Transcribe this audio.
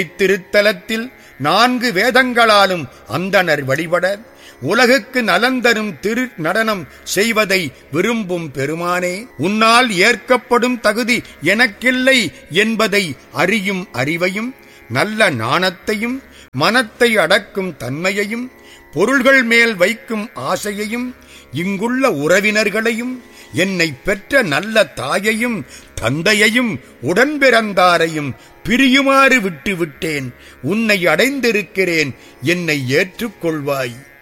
திருத்தலத்தில் நான்கு வேதங்களாலும் அந்தணர் வழிபட உலகுக்கு நலந்தரும் திரு நடனம் செய்வதை விரும்பும் பெருமானே உன்னால் ஏற்கப்படும் தகுதி எனக்கில்லை என்பதை அறியும் அறிவையும் நல்ல நாணத்தையும் மனத்தை அடக்கும் தன்மையையும் பொருள்கள் மேல் வைக்கும் ஆசையையும் இங்குள்ள உறவினர்களையும் என்னை பெற்ற நல்ல தாயையும் தந்தையையும் உடன்பிறந்தாரையும் பிரியுமாறு விட்டு விட்டேன் உன்னை அடைந்திருக்கிறேன் என்னை ஏற்றுக்கொள்வாய்